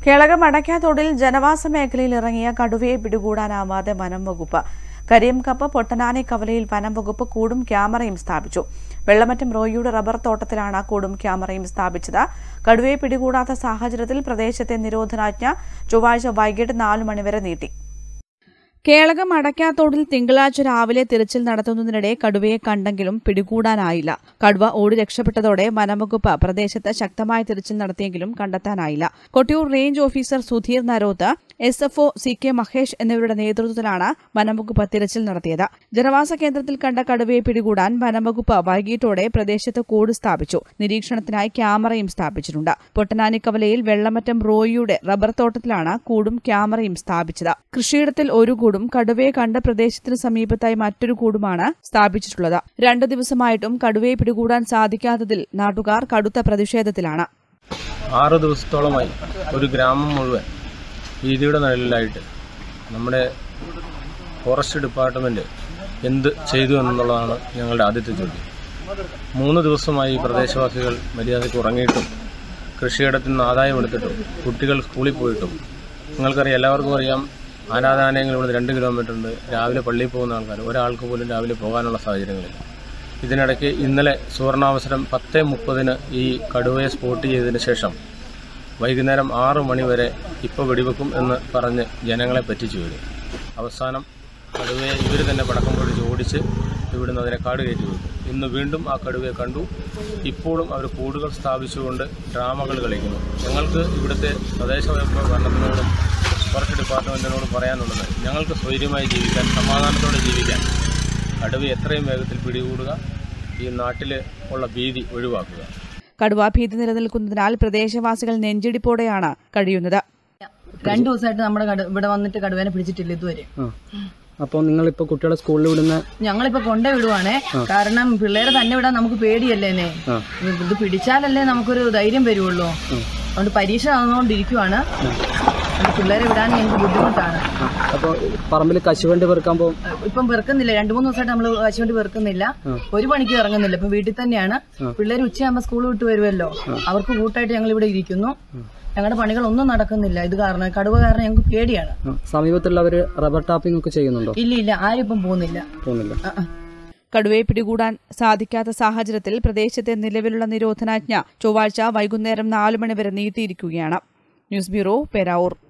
കേളകം അടയ്ക്കാത്തോടിൽ ജനവാസ മേഖലയിൽ ഇറങ്ങിയ കടുവയെ പിടികൂടാനാവാതെ വനം വകുപ്പ് കരിയംകപ്പ് പൊട്ടനാനി കവലയിൽ വനം വകുപ്പ് കൂടും ക്യാമറയും സ്ഥാപിച്ചു വെള്ളമറ്റം റോയിയുടെ റബ്ബർ തോട്ടത്തിലാണ് കൂടും ക്യാമറയും സ്ഥാപിച്ചത് കടുവയെ പിടികൂടാത്ത സാഹചര്യത്തിൽ പ്രദേശത്തെ നിരോധനാജ്ഞ ചൊവ്വാഴ്ച വൈകിട്ട് നാലു മണിവരെ നീട്ടി കേളകം അടയ്ക്കാത്തോടിൽ തിങ്കളാഴ്ച രാവിലെ തിരച്ചിൽ നടത്തുന്നതിനിടെ കടുവയെ കണ്ടെങ്കിലും പിടികൂടാനായില്ല കടുവ ഓടി രക്ഷപ്പെട്ടതോടെ വനംവകുപ്പ് പ്രദേശത്ത് ശക്തമായ തിരച്ചിൽ നടത്തിയെങ്കിലും കണ്ടെത്താനായില്ല Kottiyoor range officer Sudheer Naroth S F O C K Mahesh എന്നിവരുടെ നേതൃത്വത്തിലാണ് വനംവകുപ്പ് തിരച്ചിൽ നടത്തിയത് ജനവാസ കേന്ദ്രത്തിൽ കണ്ട കടുവയെ പിടികൂടാൻ വനംവകുപ്പ് വൈകിട്ടോടെ പ്രദേശത്ത് കൂട് സ്ഥാപിച്ചു നിരീക്ഷണത്തിനായി ക്യാമറയും സ്ഥാപിച്ചിട്ടുണ്ട് പൊട്ടനാനി കവലയിൽ വെള്ളമറ്റം റോയിയുടെ റബ്ബർ തോട്ടത്തിലാണ് കൂടും ക്യാമറയും സ്ഥാപിച്ചത് കൃഷിയിടത്തിൽ ഒരു കൂടും കടുവയെ കണ്ട പ്രദേശത്തിന് സമീപത്തായി മറ്റൊരു കൂടുമാണ് സ്ഥാപിച്ചിട്ടുള്ളത് രണ്ടു ദിവസമായിട്ടും കടുവയെ പിടികൂടാൻ സാധിക്കാത്തതിൽ നാട്ടുകാർ കടുത്ത പ്രതിഷേധത്തിലാണ് ആറ് ദിവസത്തോളമായി ഒരു ഗ്രാമം മുഴുവൻ ഭീതിയുടെ നിഴലിലായിട്ട് നമ്മുടെ ഫോറസ്റ്റ് ഡിപ്പാർട്ട്മെൻറ്റ് എന്ത് ചെയ്തു എന്നുള്ളതാണ് ഞങ്ങളുടെ ആദ്യത്തെ ചോദ്യം മൂന്ന് ദിവസമായി ഈ പ്രദേശവാസികൾ മര്യാദയ്ക്ക് ഉറങ്ങിയിട്ടും കൃഷിയിടത്തിൽ നിന്ന് ആദായം എടുത്തിട്ടും കുട്ടികൾ സ്കൂളിൽ പോയിട്ടും നിങ്ങൾക്കറിയാം എല്ലാവർക്കും അറിയാം അനാഥാലയങ്ങൾ ഇവിടെ രണ്ട് കിലോമീറ്റർ ഉണ്ട് രാവിലെ പള്ളിയിൽ പോകുന്ന ആൾക്കാർ ഒരാൾക്ക് പോലും രാവിലെ പോകാനുള്ള സാഹചര്യങ്ങളില്ല ഇതിനിടയ്ക്ക് ഇന്നലെ സുവർണാവസരം പത്ത് മുപ്പതിന് ഈ കടുവയെ സ്പോട്ട് ചെയ്തതിന് ശേഷം വൈകുന്നേരം ആറ് മണി വരെ ഇപ്പോൾ വെടിവെക്കും എന്ന് പറഞ്ഞ് ജനങ്ങളെ പറ്റിച്ചു വരും അവസാനം കടുവയെ ഇവർ തന്നെ പടക്കം പൊടിച്ച് ഓടിച്ച് ഇവിടുന്ന് അതിനെ കാട് കയറ്റി വിട്ടു ഇന്ന് വീണ്ടും ആ കടുവയെ കണ്ടു ഇപ്പോഴും അവർ കൂടുകൾ സ്ഥാപിച്ചുകൊണ്ട് ഡ്രാമകൾ കളിക്കുന്നു ഞങ്ങൾക്ക് ഇവിടുത്തെ തദ്ദേശ ഭരണത്തിനോടും ഫോറസ്റ്റ് ഡിപ്പാർട്ട്മെൻറ്റിനോടും പറയാനുള്ളത് ഞങ്ങൾക്ക് സ്വൈര്യമായി ജീവിക്കാൻ സമാധാനത്തോടെ ജീവിക്കാൻ കടുവ എത്രയും വേഗത്തിൽ പിടികൂടുക ഈ നാട്ടിൽ ഉള്ള ഭീതി ഒഴിവാക്കുക കടുവാ ഭീതി നിലനിൽക്കുന്നതിനാൽ പ്രദേശവാസികൾ നെഞ്ചിടിപ്പോടെയാണ് കഴിയുന്നത് രണ്ടു ദിവസമായിട്ട് നമ്മുടെ കട ഇവിടെ വന്നിട്ട് കടുവേനെ പിടിച്ചിട്ടില്ല ഇതുവരെ അപ്പോൾ നിങ്ങളിപ്പോൾ കുട്ടികളെ സ്കൂളിൽ വിടുന്ന ഞങ്ങളിപ്പോ കൊണ്ടേ വിടുവാണേ കാരണം പിള്ളേരെ തന്നെ വിടാൻ നമുക്ക് പേടിയല്ലേനെ ഇത് പിടിച്ചാലല്ലേ നമുക്കൊരു ധൈര്യം വരുള്ളൂ അതുകൊണ്ട് പരീക്ഷ നടന്നുകൊണ്ടിരിക്കുവാണ് അതുകൊണ്ട് പിള്ളേരെ വിടാൻ ഞങ്ങൾക്ക് ബുദ്ധിമുട്ടാണ് അപ്പോൾ പറമ്പിൽ കശുവണ്ടി പെറുക്കാൻ പോകും ഇപ്പം വെറുക്കുന്നില്ല രണ്ടു മൂന്ന് ദിവസമായിട്ട് നമ്മൾ കശുവണ്ടി വെറുക്കുന്നില്ല ഒരു പണിക്ക് ഇറങ്ങുന്നില്ല ഇപ്പം വീട്ടിൽ തന്നെയാണ് പിള്ളേർ ഉച്ചയാകുമ്പോൾ സ്കൂൾ വിട്ട് വരുമല്ലോ അവർക്ക് കൂട്ടായിട്ട് ഞങ്ങൾ ഇവിടെ ഇരിക്കുന്നു ഞങ്ങളുടെ പണികളൊന്നും നടക്കുന്നില്ല ഇത് കാരണം കടുവ കാരണം ഞങ്ങൾക്ക് പേടിയാണ് സമീപത്തുള്ളവർ റബ്ബർ ടാപ്പിംഗ് ഒക്കെ ചെയ്യുന്നുണ്ടോ ഇല്ല ഇല്ല ആരും ഇപ്പം പോകുന്നില്ല പോകുന്നില്ല ആ, ആ. കടുവയെ പിടികൂടാൻ സാധിക്കാത്ത സാഹചര്യത്തിൽ പ്രദേശത്തെ നിലവിലുള്ള നിരോധനാജ്ഞ ചൊവ്വാഴ്ച വൈകുന്നേരം നാലു മണിവരെ നീട്ടിയിരിക്കുകയാണ് ന്യൂസ് ബ്യൂറോ പേരാവൂർ